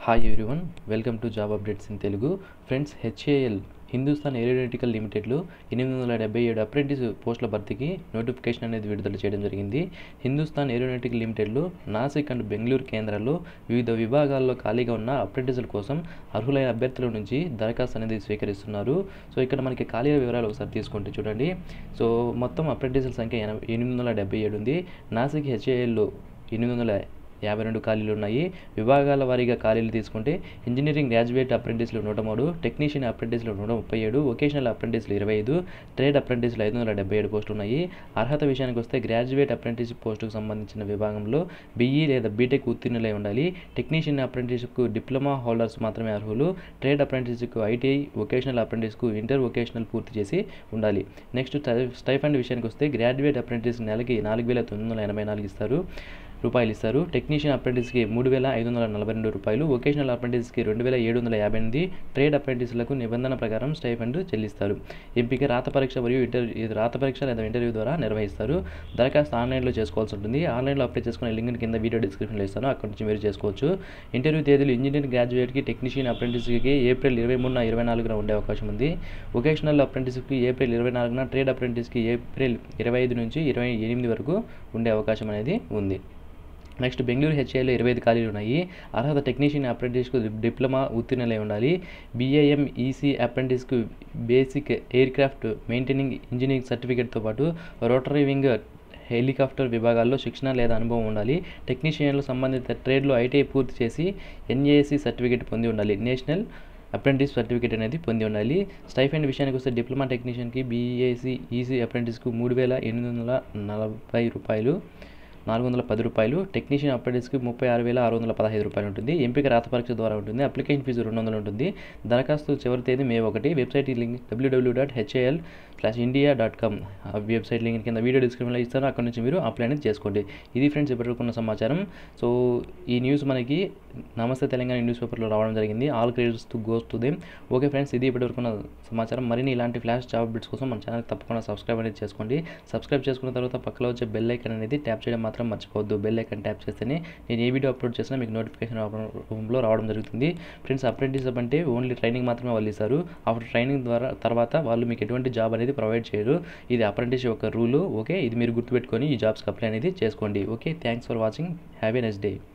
hi everyone welcome to job updates in Telugu friends HAL Hindustan aeronautical లిమిటెడ్లో ఎనిమిది వందల డెబ్బై ఏడు అప్రెంటిస్ పోస్టుల భర్తీకి నోటిఫికేషన్ అనేది విడుదల చేయడం జరిగింది హిందుస్థాన్ ఏరోనాటికల్ లిమిటెడ్లో నాసిక్ అండ్ బెంగళూరు కేంద్రాల్లో వివిధ విభాగాల్లో ఖాళీగా ఉన్న అప్రెంటిస్ల కోసం అర్హులైన అభ్యర్థుల నుంచి దరఖాస్తు అనేది స్వీకరిస్తున్నారు సో ఇక్కడ మనకి ఖాళీల వివరాలు ఒకసారి తీసుకుంటే చూడండి సో మొత్తం అప్రెంటిస్ల సంఖ్య ఎనభై ఎనిమిది వందల డెబ్బై ఏడు ఉంది నాసిక్ హెచ్ఏఎల్లో ఎనిమిది వందల యాభై రెండు ఖాళీలు ఉన్నాయి విభాగాల వారీగా ఖాళీలు తీసుకుంటే ఇంజనీరింగ్ గ్రాడ్యుయేట్ అప్రెంటిస్లు నూట మూడు టెక్నీషియన్ అప్రెంటిస్లు నూట ముప్పై ఏడు వొకేషనల్ అప్రెంటిస్లు ఇరవై ఐదు ట్రేడ్ అప్రెంటిస్లు ఐదు వందల డెబ్బై ఏడు పోస్టులు ఉన్నాయి అర్హత విషయానికి వస్తే గ్రాడ్యుయేట్ అప్రెంటిస్ పోస్టుకు సంబంధించిన విభాగంలో బీఈ లేదా బీటెక్ ఉత్తీర్ణులై ఉండాలి టెక్నీషియన్ అప్రెంటిస్కు డిప్లొమా హోల్డర్స్ మాత్రమే అర్హులు ట్రేడ్ అప్రెంటిస్కు ఐటీఐ వొకేషనల్ అప్రెంటిస్కు ఇంటర్ వొకేషనల్ పూర్తి చేసి ఉండాలి నెక్స్ట్ స్టైఫండ్ విషయానికి వస్తే గ్రాడ్యుయేట్ అప్రెంటిస్ నెలకి నాలుగు వేల తొమ్మిది వందల ఎనభై నాలుగు ఇస్తారు రూపాయలు ఇస్తారు టెక్నీషియన్ అప్రెంటిస్కి మూడు వేల ఐదు వందల నలభై రెండు రూపాయలు వొకేషనల్ అప్రెంటిస్కి రెండు వేల ఏడు వందల యాభై ఎనిమిది ట్రేడ్ అప్రెంటిస్లకు నిబంధన ప్రకారం స్టైఫండ్ చెల్లిస్తారు ఎంపిక రాత పరీక్ష మరియు ఇంటర్వ్యూ రాత పరీక్ష లేదా ఇంటర్వ్యూ ద్వారా నిర్వహిస్తారు దరఖాస్తు ఆన్లైన్లో చేసుకోవాల్సి ఉంటుంది ఆన్లైన్లో అప్లై చేసుకునే లింక్ కింద వీడియో డిస్క్రిప్షన్లో ఇస్తాను అక్కడ నుంచి మీరు చేసుకోవచ్చు ఇంటర్వ్యూ తేదీలు ఇంజనీరింగ్ గ్రాడ్యుయేట్కి టెక్నీషియన్ అప్రెంటిస్కి ఏప్రిల్ ఇరవై మూడున ఇరవై నాలుగున ఉండే అవకాశం ఉంది వొకేషనల్ అప్రెంటిస్కి ఏప్రిల్ ఇరవై నాలుగున ట్రేడ్ అప్రెంటిస్కి ఏప్రిల్ ఇరవై ఐదు నుంచి ఇరవై ఎనిమిది వరకు ఉండే అవకాశం అనేది ఉంది నెక్స్ట్ బెంగళూరు హెచ్ఏలో ఇరవై ఐదు ఖాళీలు ఉన్నాయి అర్హత టెక్నీషియన్ అప్రెంటిస్కు డిప్లొమా ఉత్తీర్ణులై ఉండాలి బీఏఎం ఈసీ అప్రెంటిస్కు basic aircraft maintaining engineering సర్టిఫికేట్తో పాటు రోటరీ వింగ్ హెలికాప్టర్ విభాగాల్లో శిక్షణ లేదా అనుభవం ఉండాలి టెక్నీషియన్లు సంబంధిత ట్రేడ్లో ఐటీఐ పూర్తి చేసి ఎన్ఏసి సర్టిఫికేట్ పొంది ఉండాలి నేషనల్ అప్రెంటిస్ సర్టిఫికేట్ అనేది పొంది ఉండాలి స్టైఫండ్ విషయానికి వస్తే డిప్లొమా టెక్నీషియన్కి బీఏసీ ఈసీ అప్రెంటిస్కు మూడు వేల ఎనిమిది వందల నలభై రూపాయలు నాలుగు వందల పది రూపాయలు టెక్నీషియన్ అప్రెంటిస్కి ముప్పై ఆరు వేల ఆరు వందల పదహైదు రూపాయలు ఉంటుంది ఎంపిక రాత పరీక్ష ద్వారా ఉంటుంది అప్లికేషన్ ఫీజు రెండు వందలు ఉంటుంది దరఖాస్తు చివరి తేదీ మే ఒకటి website link WW dot HAL slash India dot com website link కింద వీడియో డిస్క్రిప్షన్లో ఇస్తాను అక్కడ నుంచి మీరు అప్లై అనేది చేసుకోండి ఇది ఫ్రెండ్స్ ఇప్పటికున్న సమాచారం సో ఈ న్యూస్ మనకి నమస్తే తెలంగాణ న్యూస్ పేపర్లో రావడం జరిగింది all credits to goes to them okay friends ఇది ఇప్పటివరకున్న సమాచారం మరిన్ని ఇలాంటి ఫ్లాష్ జాబ్ బిట్స్ కోసం మన ఛానల్ తప్పకుండా సబ్స్క్రైబ్ అనేది చేసుకోండి సబ్స్క్రైబ్ చేసుకున్న తర్వాత పక్కలో వచ్చే బెల్ ఐకన్ అనేది ట్యాప్ చేయడం మాత్రం మర్చిపోవద్దు బెల్ ఐకన్ ట్యాప్ చేస్తేనే నేను ఏ వీడియో అప్లోడ్ చేసినా మీకు నోటిఫికేషన్ రూపంలో రావడం జరుగుతుంది ఫ్రెండ్స్ అప్రెంటిస్ అంటే ఓన్లీ ట్రైనింగ్ మాత్రమే వాళ్ళు ఇస్తారు ఆఫ్టర్ ట్రైనింగ్ ద్వారా తర్వాత వాళ్ళు మీకు ఎటువంటి జాబ్ అనేది ప్రొవైడ్ చేయరు ఇది అప్రెంటిస్ యొక్క రూలు ఓకే ఇది మీరు గుర్తుపెట్టుకొని ఈ జాబ్స్కి అప్లై అనేది చేసుకోండి okay thanks for watching have a next day